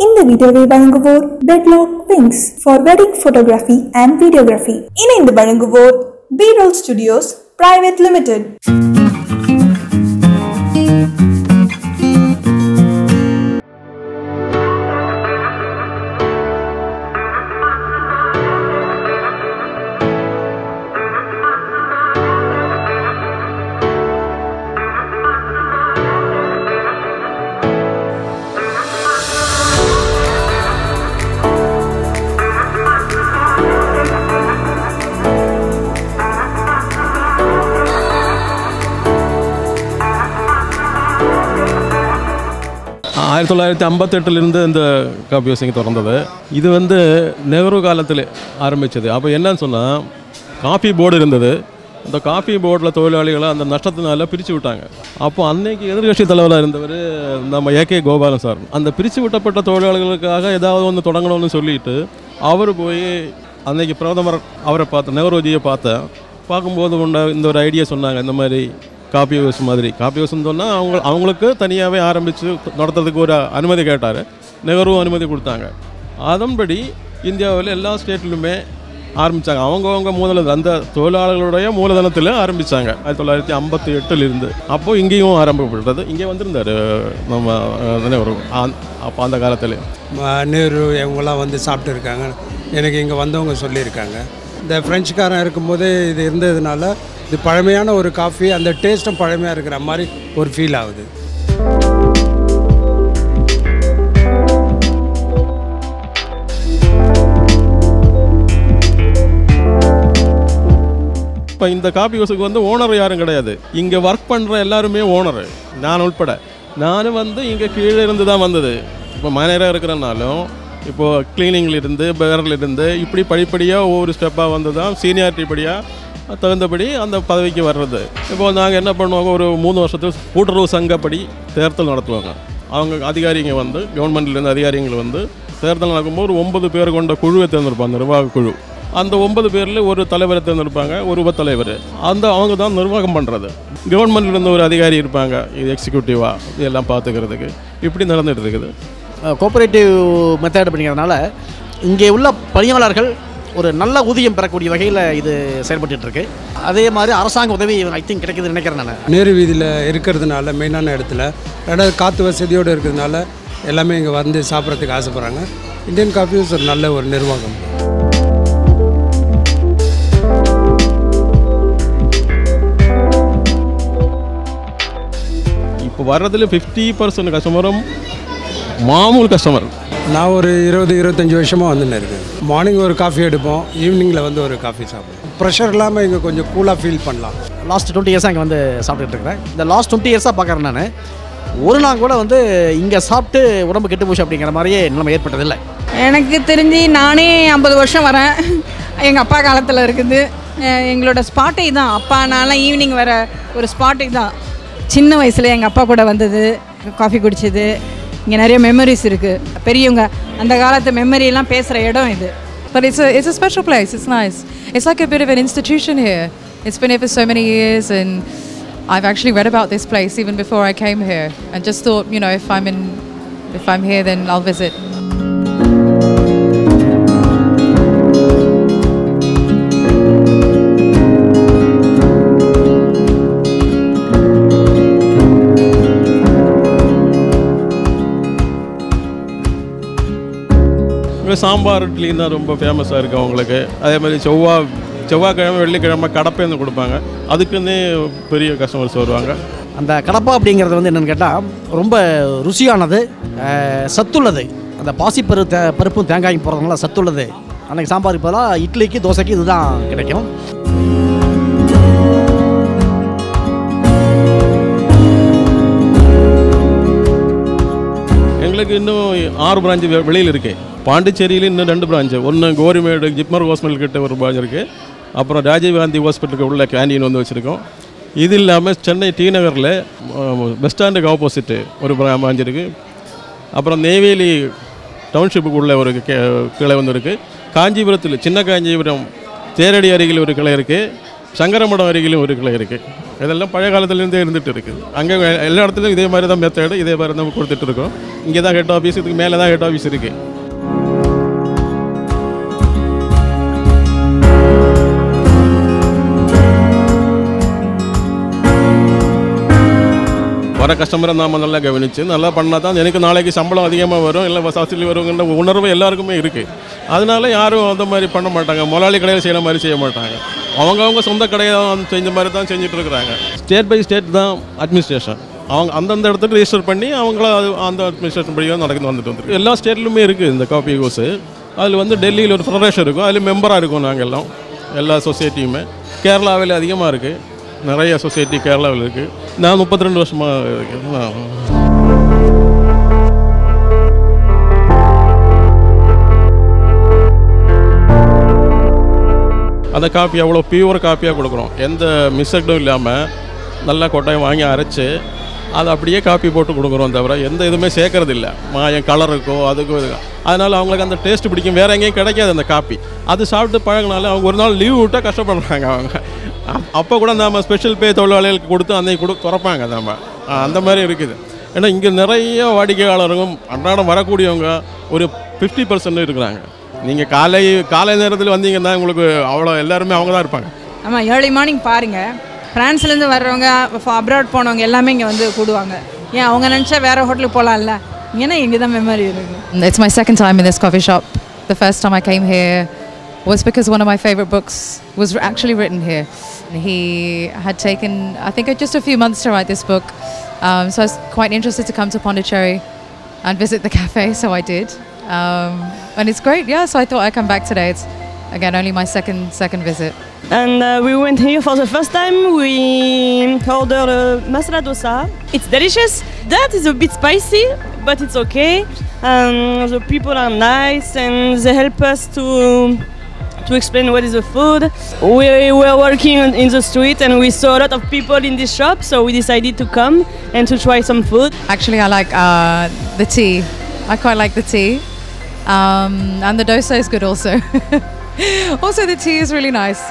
இந்த வீடியோவை வழங்குவோர் பெட்லாக் wings for wedding photography and videography இணைந்து வழங்குவோர் B roll studios private limited ஆயிரத்தி தொள்ளாயிரத்தி ஐம்பத்தெட்டுலேருந்து இந்த காபி ஹவுசிங் திறந்தது இது வந்து நெஹ்ரு காலத்தில் ஆரம்பித்தது அப்போ என்னன்னு சொன்னால் காஃபி போர்டு இருந்தது அந்த காஃபி போர்டில் தொழிலாளிகளை அந்த நஷ்டத்தினால பிரித்து விட்டாங்க அப்போ அன்னைக்கு எதிர்கட்சி தலைவராக இருந்தவர் நம்ம ஏகே கோபாலன் சார் அந்த பிரித்து விட்டப்பட்ட தொழிலாளிகளுக்காக ஏதாவது ஒன்று தொடங்கணும்னு சொல்லிட்டு அவர் போய் அன்னைக்கு பிரதமர் அவரை பார்த்த நெஹ்ருஜியை பார்த்தேன் பார்க்கும்போது உண்ட இந்த ஒரு ஐடியா சொன்னாங்க இந்த மாதிரி காப்பி ஹவுஸ் மாதிரி காப்பி ஹவுஸ்னு சொன்னால் அவங்க அவங்களுக்கு தனியாகவே ஆரம்பித்து நடத்துறதுக்கு ஒரு அனுமதி கேட்டார் நெஹ்ரு அனுமதி கொடுத்தாங்க அதன்படி இந்தியாவில் எல்லா ஸ்டேட்லையுமே ஆரம்பித்தாங்க அவங்கவுங்க மூலதனம் அந்த தொழிலாளர்களுடைய மூலதனத்தில் ஆரம்பித்தாங்க ஆயிரத்தி தொள்ளாயிரத்தி ஐம்பத்தி எட்டுலேருந்து அப்போது இங்கேயும் ஆரம்பப்பட்டது இங்கே வந்திருந்தார் நம்ம அஹ், நெஹ்ரு ஆ- அப்போ அந்த காலத்தில் ம- நேரு இவங்கெல்லாம் வந்து சாப்பிட்டு இருக்காங்க எனக்கு இங்கே வந்தவங்க சொல்லியிருக்காங்க இந்த ஃப்ரெஞ்சுக்காரன் இருக்கும்போதே இது இருந்ததுனால இது பழமையான ஒரு காஃபி அந்த டேஸ்ட்டும் பழமையாக இருக்கிற மாதிரி ஒரு ஃபீல் ஆகுது இப்போ இந்த காபி ஹவுஸுக்கு வந்து ஓனர் யாரும் கிடையாது இங்கே ஒர்க் பண்ணுற எல்லாருமே ஓனர் நான் உட்பட நானும் வந்து இங்கே கீழே இருந்து தான் வந்தது இப்போ மேனேஜராக இருக்கிறனாலும் இப்போது க்ளீனிங்கில் இருந்து பேரில் இருந்து இப்படி படிப்படியாக ஒவ்வொரு ஸ்டெப்பாக வந்து தான் சீனியாரிட்டி படியாக தகுந்தபடி அந்த பதவிக்கு வர்றது இப்போ நாங்கள் என்ன பண்ணுவாங்க ஒரு மூணு வருஷத்துக்கு கூட்டுறவு சங்கப்படி தேர்தல் நடத்துவாங்க அவங்க அதிகாரிங்க வந்து கவர்மெண்ட்லேருந்து அதிகாரிகள் வந்து தேர்தல் நடக்கும்போது ஒரு ஒன்பது பேர் கொண்ட குழுவை தேர்ந்தெடுப்பாங்க நிர்வாக குழு அந்த ஒன்பது பேரில் ஒரு தலைவரை தேர்ந்தெடுப்பாங்க ஒரு உபத்தலைவர் அந்த அவங்க தான் நிர்வாகம் பண்ணுறது கவர்மெண்ட்லேருந்து ஒரு அதிகாரி இருப்பாங்க இது எக்ஸிக்யூட்டிவாக இதெல்லாம் பார்த்துக்கிறதுக்கு இப்படி நடந்துட்டு இருக்குது கோஆபரேட்டிவ் மெத்தட் அப்படிங்கிறதுனால இங்கே உள்ள பணியாளர்கள் ஒரு நல்ல ஊதியம் பெறக்கூடிய வகையில் இது செயல்பட்டுட்டு இருக்கு அதே மாதிரி அரசாங்க உதவி ஐ திங்க் கிடைக்குதுன்னு நினைக்கிறேன் நான் நேரு வீதியில் இருக்கிறதுனால மெயினான இடத்துல ரெண்டாவது காற்று வசதியோடு இருக்கிறதுனால எல்லாமே இங்கே வந்து சாப்பிட்றதுக்கு ஆசைப்பட்றாங்க இந்தியன் காஃபி ஹவுஸ் ஒரு நல்ல ஒரு நிர்வாகம் இப்போ வர்றதுல ஃபிஃப்டி பர்சன்ட் கஸ்டமரும் மாமூல் கஸ்டமர் நான் ஒரு இருபது இருபத்தஞ்சி வருஷமாக வந்துன்னு இருக்கேன் மார்னிங் ஒரு காஃபி எடுப்போம் ஈவினிங்கில் வந்து ஒரு காஃபி சாப்பிடுவோம் ப்ரெஷர் இல்லாமல் இங்கே கொஞ்சம் கூலாக ஃபீல் பண்ணலாம் லாஸ்ட் டுவெண்ட்டி இயர்ஸாக இங்கே வந்து சாப்பிட்டுட்டு இருக்கிறேன் இந்த லாஸ்ட் டுவெண்ட்டி இயர்ஸாக பார்க்குறேன் நான் ஒரு நாள் கூட வந்து இங்கே சாப்பிட்டு உடம்பு கெட்டு போச்சு அப்படிங்கிற மாதிரியே நிலைமை ஏற்பட்டதில்லை எனக்கு தெரிஞ்சு நானே ஐம்பது வருஷம் வரேன் எங்கள் அப்பா காலத்தில் இருக்குது அஹ் எங்களோட ஸ்பாட்டை தான் அப்பானால ஈவினிங் வர ஒரு ஸ்பாட்டை தான் சின்ன வயசில் எங்கள் அப்பா கூட வந்தது காஃபி குடிச்சது இங்கே நிறைய மெமரிஸ் இருக்குது பெரியவங்க அந்த காலத்து மெமரியெல்லாம் பேசுகிற இடம் இது But it's a it's a special place. It's nice. It's like a bit of an institution here. It's been here for so many years, and I've actually read about this place even before I came here, and just thought, you know, if I'm in, if I'm here, then I'll visit. இங்கே சாம்பார் இட்லி தான் ரொம்ப ஃபேமஸாக இருக்குது அவங்களுக்கு அதே மாதிரி செவ்வாய் செவ்வாய்க்கிழமை வெள்ளிக்கிழமை கடப்பேந்து கொடுப்பாங்க அதுக்குன்னே பெரிய கஸ்டமர்ஸ் வருவாங்க அந்த கடப்பா அப்படிங்கிறது வந்து என்னென்னு கேட்டால் ரொம்ப ருசியானது அஹ், சத்துள்ளது அந்த பாசிப்பரு தே பருப்பும் தேங்காயும் போடுறதுனால சத்துள்ளது அன்றைக்கி சாம்பாருக்கு பதிலாக இட்லிக்கு தோசைக்கு இதுதான் கிடைக்கும் எங்களுக்கு இன்னும் ஆறு பிரான்ச்சு வெ- வெளியில் இருக்குது பாண்டிச்சேரியில் இன்னும் ரெண்டு பிரான்ச்சு ஒன்று கோரிமேடு ஜிப்மர் ஹாஸ்பிட்டல் கிட்ட ஒரு பிரான்ச் இருக்குது அப்புறம் ராஜீவ்காந்தி ஹாஸ்பிட்டலுக்கு உள்ள கேண்டீன் வந்து வச்சுருக்கோம் இது இல்லாமல் சென்னை டி நகரில் பஸ் ஸ்டாண்டுக்கு ஆப்போசிட்டு ஒரு பிரான்ச் இருக்குது அப்புறம் நெய்வேலி டவுன்ஷிப்புக்கு உள்ள ஒரு கே- கிளை வந்து இருக்குது காஞ்சிபுரத்தில் சின்ன காஞ்சிபுரம் தேரடி அருகில் ஒரு கிளை இருக்குது சங்கரமடம் அருகிலும் ஒரு கிளை இருக்குது இதெல்லாம் பழைய காலத்துலேருந்தே இருந்துட்டு இருக்குது அங்கே எல்லா இடத்துலையும் இதே மாதிரி தான் மெத்தேடு இதே மாதிரி தான் கொடுத்துட்டு இருக்கோம் இங்கே தான் ஹெட் ஆஃபீஸ் இதுக்கு மேலே தான் ஹெட் ஆஃபீஸ் இருக்குது வர கஸ்டமரை நாம் நல்லா கவனித்து நல்லா பண்ணால் தான் எனக்கு நாளைக்கு சம்பளம் அதிகமாக வரும் இல்லை வசதி வருங்கிற உணர்வு எல்லாருக்குமே இருக்குது அதனால யாரும் அந்த மாதிரி பண்ண மாட்டாங்க முதலாளி கடையில் செய்கிற மாதிரி செய்ய மாட்டாங்க அவங்கவுங்க சொந்த கடையை தான் செஞ்ச மாதிரி தான் செஞ்சுட்டு இருக்கிறாங்க ஸ்டேட் பை ஸ்டேட் தான் அட்மினிஸ்ட்ரேஷன் அவங்க அந்தந்த இடத்துக்கு ரெஜிஸ்டர் பண்ணி அவங்கள அது அந்த அட்மினிஸ்ட்ரேஷன் படியாக நடந்து வந்துட்டு வந்துருக்கு எல்லா ஸ்டேட்லையுமே இருக்குது இந்த காப்பி கோர்ஸு அதில் வந்து டெல்லியில் ஒரு ஃபெடரேஷன் இருக்கும் அதில் மெம்பராக இருக்கும் நாங்கள் எல்லாம் எல்லா சொசைட்டியுமே கேரளாவில் அதிகமாக இருக்குது நிறைய சொசைட்டி கேரளாவில் இருக்குது நான் முப்பத்தி ரெண்டு வருஷமாக இருக்கேன் அந்த காப்பி அவ்வளோ பியூர் காப்பியாக கொடுக்குறோம் எந்த மிஸ்டேக்கும் இல்லாமல் நல்லா கொட்டாயம் வாங்கி அரைச்சி அதை அப்படியே காப்பி போட்டு கொடுக்குறோம் தவிர எந்த இதுவுமே சேர்க்கறது இல்லை மாயம் கலருக்கோ அதுக்கோ இதுக்கோ அதனால் அவங்களுக்கு அந்த டேஸ்ட் பிடிக்கும் வேறு எங்கேயும் கிடைக்காது அந்த காப்பி அது சாப்பிட்டு பழகினால அவங்க ஒரு நாள் லீவ் விட்டால் கஷ்டப்படுறாங்க அவங்க அப்- அப்போ கூட நம்ம ஸ்பெஷல் பே தொழிலாளிகளுக்கு கொடுத்து அன்னைக்கு கொடு குறைப்பாங்க நம்ம அந்த மாதிரி இருக்குது ஏன்னா இங்கே நிறைய வாடிக்கையாளரும் அன்றாடம் வரக்கூடியவங்க ஒரு ஃபிஃப்டி பர்சன்ட் இருக்கிறாங்க நீங்கள் காலை காலை நேரத்தில் வந்தீங்கன்னா உங்களுக்கு அவ்வளோ எல்லாருமே அவங்க தான் இருப்பாங்க ஆமாம் ஏர்லி மார்னிங் பாருங்கள் ஃப்ரான்ஸ்லேருந்து வர்றவங்க அப்ராட் போனவங்க எல்லாமே இங்கே வந்து கூடுவாங்க ஏன் அவங்க நினச்சா வேறு ஹோட்டலுக்கு போகலாம்ல ஏன்னா இங்கே தான் மெமரி இருக்குது It's my second time in this coffee shop. The first time I came here was because one of my favorite books was actually written here. He had taken, I think, just a few months to write this book. Um, so I was quite interested to come to Pondicherry and visit the cafe, so I did. Um, and it's great, yeah. So I thought I'd come back today. It's again only my second second visit. And uh, we went here for the first time. We ordered a masala dosa. It's delicious. That is a bit spicy, but it's okay. Um, the people are nice and they help us to to explain what is the food. We were walking on- in the street and we saw a lot of people in this shop, so we decided to come and to try some food. Actually, I like uh, the tea. I quite like the tea. Um, and the dosa is good also. also, the tea is really nice.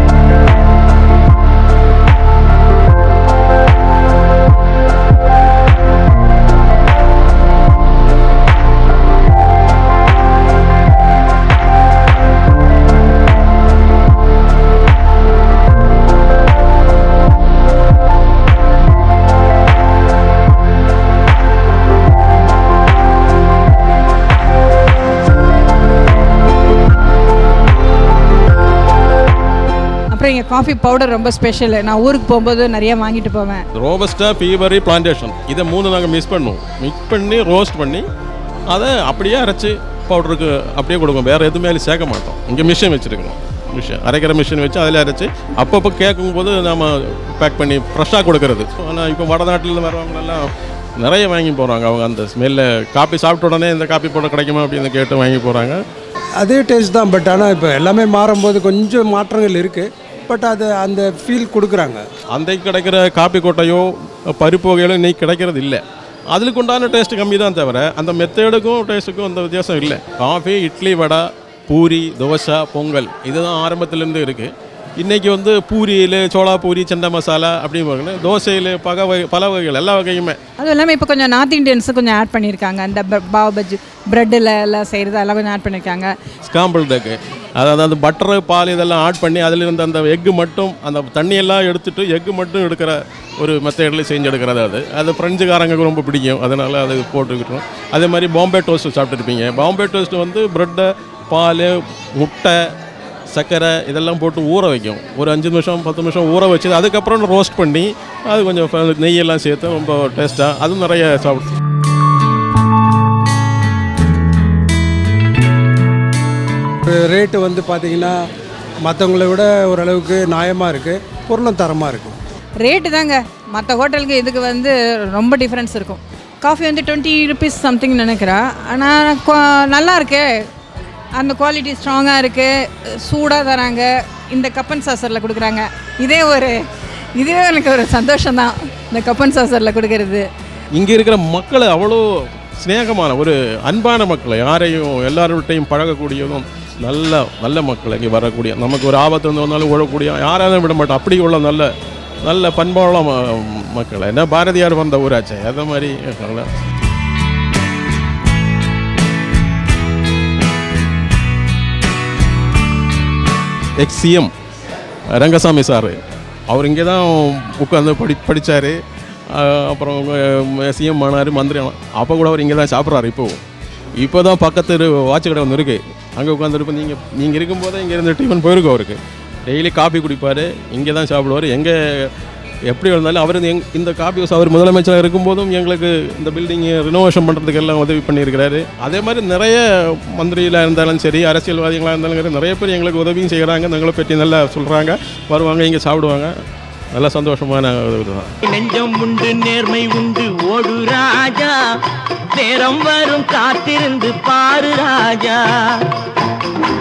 அப்புறம் இங்கே coffee powder ரொம்ப special நான் ஊருக்கு போகும்போது நிறைய வாங்கிட்டு போவேன் robusta பீவரி plantation இதை மூணு நாங்கள் மிக்ஸ் பண்ணுவோம் மிக்ஸ் பண்ணி ரோஸ்ட் பண்ணி அதை அப்படியே அரைச்சி பவுடருக்கு அப்படியே கொடுக்கும் வேறு எதுவுமே அதில் சேர்க்க மாட்டோம் இங்கே மிஷின் வச்சுருக்கோம் மிஷின் அரைக்கிற மிஷின் வச்சு அதில் அரைச்சி அப்பப்போ கேட்கும்போது நம்ம பேக் பண்ணி ஃப்ரெஷ்ஷாக கொடுக்கறது ஆனால் இப்போ வடநாட்டில் வரவங்களெல்லாம் நிறைய வாங்கி போகிறாங்க அவங்க அந்த ஸ்மெல்ல காப்பி சாப்பிட்ட உடனே இந்த காப்பி போட கிடைக்குமா அப்படின்னு கேட்டு வாங்கி போகிறாங்க அதே டேஸ்ட் தான் பட் ஆனால் இப்போ எல்லாமே மாறும்போது கொஞ்சம் மாற்றங்கள் இருக்குது பட் அது அந்த ஃபீல் கொடுக்குறாங்க அன்றைக்கு கிடைக்கிற காப்பி கொட்டையோ பருப்பு வகைகளோ இன்னைக்கு கிடைக்கிறது இல்லை அதுக்கு உண்டான டேஸ்ட் கம்மி தான் தவிர அந்த மெத்தேடுக்கும் டேஸ்ட்டுக்கும் அந்த வித்தியாசம் இல்லை காஃபி இட்லி வடை பூரி தோசை பொங்கல் இதுதான் ஆரம்பத்துலேருந்து இருக்குது இன்றைக்கி வந்து பூரியில் சோளா பூரி செண்டை மசாலா அப்படின்னு தோசையில் பக வகை பல வகைகள் எல்லா வகையுமே அதுவும் இல்லாமல் இப்போ கொஞ்சம் நார்த் இந்தியன்ஸு கொஞ்சம் ஆட் பண்ணியிருக்காங்க அந்த ப- பாவ் பஜ்ஜி ப்ரெட்டில் எல்லாம் செய்கிறது அதெல்லாம் கொஞ்சம் ஆட் பண்ணியிருக்காங்க ஸ்காம்பிள் எக்கு அதாவது அந்த பட்டரு பால் இதெல்லாம் ஆட் பண்ணி அதில் இருந்த அந்த எக்கு மட்டும் அந்த தண்ணியெல்லாம் எடுத்துட்டு எக்கு மட்டும் எடுக்கிற ஒரு மெத்தேடில் செஞ்சு எடுக்கிறது அது அது ஃப்ரெஞ்சுக்காரங்களுக்கு ரொம்ப பிடிக்கும் அதனால் அது போட்டுக்கிட்டோம் அதே மாதிரி பாம்பே டோஸ்ட் சாப்பிட்டுருப்பீங்க பாம்பே டோஸ்ட் வந்து ப்ரெட்டை பால் முட்டை சர்க்கரை இதெல்லாம் போட்டு ஊற வைக்கும் ஒரு அஞ்சு நிமிஷம் பத்து நிமிஷம் ஊற வச்சு அதுக்கப்புறம் ரோஸ்ட் பண்ணி அது கொஞ்சம் ஃப- நெய்யெல்லாம் சேர்த்து ரொம்ப டேஸ்ட்டாக அதுவும் நிறைய சாப்பிட்டு ரேட்டு வந்து பார்த்திங்கன்னா மற்றவங்கள விட ஓரளவுக்கு நியாயமாக இருக்குது பொருளும் தரமாக இருக்குது ரேட்டு தாங்க மற்ற ஹோட்டலுக்கு இதுக்கு வந்து ரொம்ப டிஃப்ரென்ஸ் இருக்கும் காஃபி வந்து டுவெண்ட்டி ருபீஸ் சம்திங் நினைக்கிறேன் ஆனால் நல்லா இருக்கு அந்த குவாலிட்டி ஸ்ட்ராங்காக இருக்குது சூடாக தராங்க இந்த கப்பன் சாசரில் கொடுக்குறாங்க இதே ஒரு இதே எனக்கு ஒரு சந்தோஷம்தான் இந்த கப்பன் சாசரில் கொடுக்கறது இங்கே இருக்கிற மக்கள் அவ்வளோ சிநேகமான ஒரு அன்பான மக்கள் யாரையும் எல்லார்கிட்டையும் பழகக்கூடியதும் நல்ல நல்ல மக்கள் இங்கே வரக்கூடிய நமக்கு ஒரு ஆபத்து வந்து வந்தாலும் ஓடக்கூடிய யாராலும் விட மாட்டோம் அப்படி உள்ள நல்ல நல்ல பண்பான ம- மக்கள் என்ன பாரதியார் வந்த ஊராச்சே அதே மாதிரி இருக்காங்களா எக்ஸ் சிஎம் ரங்கசாமி சார் அவர் இங்கே தான் உட்காந்து படி படித்தார் அப்புறம் சிஎம் ஆனார் மந்திரி ஆனார் அப்போ கூட அவர் இங்கே தான் சாப்பிட்றாரு இப்போ இப்போ தான் பக்கத்து வாட்ச் கடை ஒன்று இருக்குது அங்கே உட்காந்துருப்போம் நீங்கள் நீங்கள் இருக்கும்போதே இங்கே இருந்து டிஃபன் போயிருக்கும் அவருக்கு டெய்லி காபி குடிப்பார் இங்கே தான் சாப்பிடுவார் எங்கே எப்படி இருந்தாலும் அவர் எங் இந்த காபி ஹவுஸ் அவர் முதலமைச்சராக இருக்கும்போதும் எங்களுக்கு இந்த பில்டிங் ரினோவேஷன் பண்ணுறதுக்கு எல்லாம் உதவி பண்ணியிருக்கிறாரு அதே மாதிரி நிறைய மந்திரியில் இருந்தாலும் சரி அரசியல்வாதிகளாக இருந்தாலும் சரி நிறைய பேர் எங்களுக்கு உதவியும் செய்கிறாங்க எங்களை பற்றி நல்லா சொல்கிறாங்க வருவாங்க இங்கே சாப்பிடுவாங்க நல்ல சந்தோஷமான ஒரு இதுதான் நெஞ்சம் உண்டு நேர்மை உண்டு ஓடு ராஜா நேரம் வரும் காத்திருந்து பாரு ராஜா